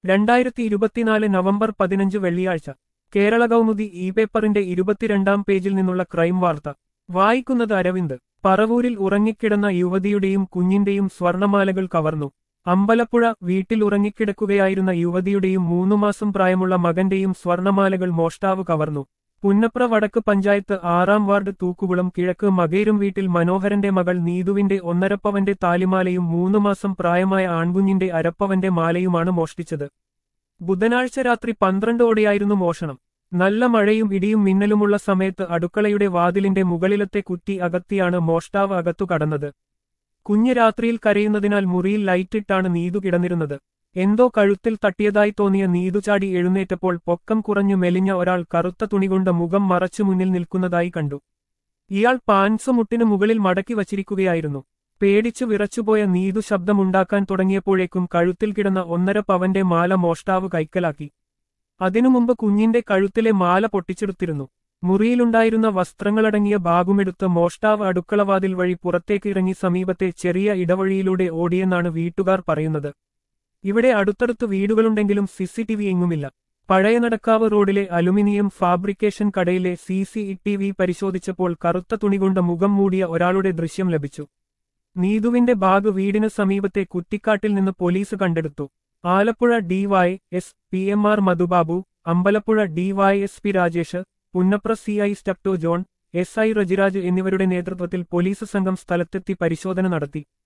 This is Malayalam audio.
രണ്ടായിരത്തി ഇരുപത്തിനാല് നവംബർ പതിനഞ്ച് വെള്ളിയാഴ്ച കേരള കൗമുദി ഇ പേപ്പറിന്റെ ഇരുപത്തിരണ്ടാം പേജിൽ നിന്നുള്ള ക്രൈം വാർത്ത വായിക്കുന്നത് അരവിന്ദ് പറവൂരിൽ ഉറങ്ങിക്കിടന്ന യുവതിയുടെയും കുഞ്ഞിന്റെയും സ്വർണമാലകൾ കവർന്നു അമ്പലപ്പുഴ വീട്ടിൽ ഉറങ്ങിക്കിടക്കുകയായിരുന്ന യുവതിയുടെയും മൂന്നു മാസം പ്രായമുള്ള മകന്റെയും സ്വർണമാലകൾ മോഷ്ടാവ് കവർന്നു പുന്നപ്ര വടക്ക് പഞ്ചായത്ത് ആറാം വാർഡ് തൂക്കുകുളം കിഴക്ക് മകേരും വീട്ടിൽ മനോഹരന്റെ മകൾ നീതുവിന്റെ ഒന്നരപ്പവന്റെ താലിമാലയും മൂന്നു മാസം പ്രായമായ ആൺകുഞ്ഞിന്റെ അരപ്പവന്റെ മാലയുമാണ് മോഷ്ടിച്ചത് ബുധനാഴ്ച രാത്രി പന്ത്രണ്ടോടെയായിരുന്നു മോഷണം നല്ല മഴയും ഇടിയും മിന്നലുമുള്ള സമയത്ത് അടുക്കളയുടെ വാതിലിന്റെ മുകളിലത്തെ കുറ്റി അകത്തിയാണ് മോഷ്ടാവ് അകത്തു കടന്നത് കുഞ്ഞ് രാത്രിയിൽ കരയുന്നതിനാൽ മുറിയിൽ ലൈറ്റിട്ടാണ് നീതു കിടന്നിരുന്നത് എന്തോ കഴുത്തിൽ തട്ടിയതായി തോന്നിയ നീതു ചാടി എഴുന്നേറ്റപ്പോൾ പൊക്കം കുറഞ്ഞു മെലിഞ്ഞ ഒരാൾ കറുത്ത തുണികൊണ്ട് മുഖം മറച്ചു മുന്നിൽ നിൽക്കുന്നതായി കണ്ടു ഇയാൾ പാൻസ് മുട്ടിനു മുകളിൽ മടക്കി വച്ചിരിക്കുകയായിരുന്നു പേടിച്ചു വിറച്ചുപോയ നീതു ശബ്ദമുണ്ടാക്കാൻ തുടങ്ങിയപ്പോഴേക്കും കഴുത്തിൽ കിടന്ന ഒന്നര പവന്റെ മാല മോഷ്ടാവ് കൈക്കലാക്കി അതിനു മുമ്പ് കുഞ്ഞിന്റെ കഴുത്തിലെ മാല പൊട്ടിച്ചെടുത്തിരുന്നു മുറിയിലുണ്ടായിരുന്ന വസ്ത്രങ്ങളടങ്ങിയ ബാഗുമെടുത്ത് മോഷ്ടാവ് അടുക്കളവാതിൽ വഴി പുറത്തേക്ക് ഇറങ്ങി സമീപത്തെ ചെറിയ ഇടവഴിയിലൂടെ ഓടിയെന്നാണ് വീട്ടുകാർ പറയുന്നത് ഇവിടെ അടുത്തടുത്ത് വീടുകളുണ്ടെങ്കിലും സിസിടിവി എങ്ങുമില്ല പഴയ നടക്കാവ് റോഡിലെ അലുമിനിയം ഫാബ്രിക്കേഷൻ കടയിലെ സി സി ടി വി പരിശോധിച്ചപ്പോൾ കറുത്ത തുണികൊണ്ട് മുഖം മൂടിയ ഒരാളുടെ ദൃശ്യം ലഭിച്ചു നീതുവിന്റെ ബാഗ് വീടിന് സമീപത്തെ കുറ്റിക്കാട്ടിൽ നിന്ന് പോലീസ് കണ്ടെടുത്തു Alappuzha DY S P M R Madhubabu Ambalappuzha DY S P Rajesh Punnapra C I സ്റ്റപ്റ്റോ ജോൺ എസ് ഐ റജിരാജ് എന്നിവരുടെ നേതൃത്വത്തിൽ പോലീസ് സംഘം സ്ഥലത്തെത്തി പരിശോധന നടത്തി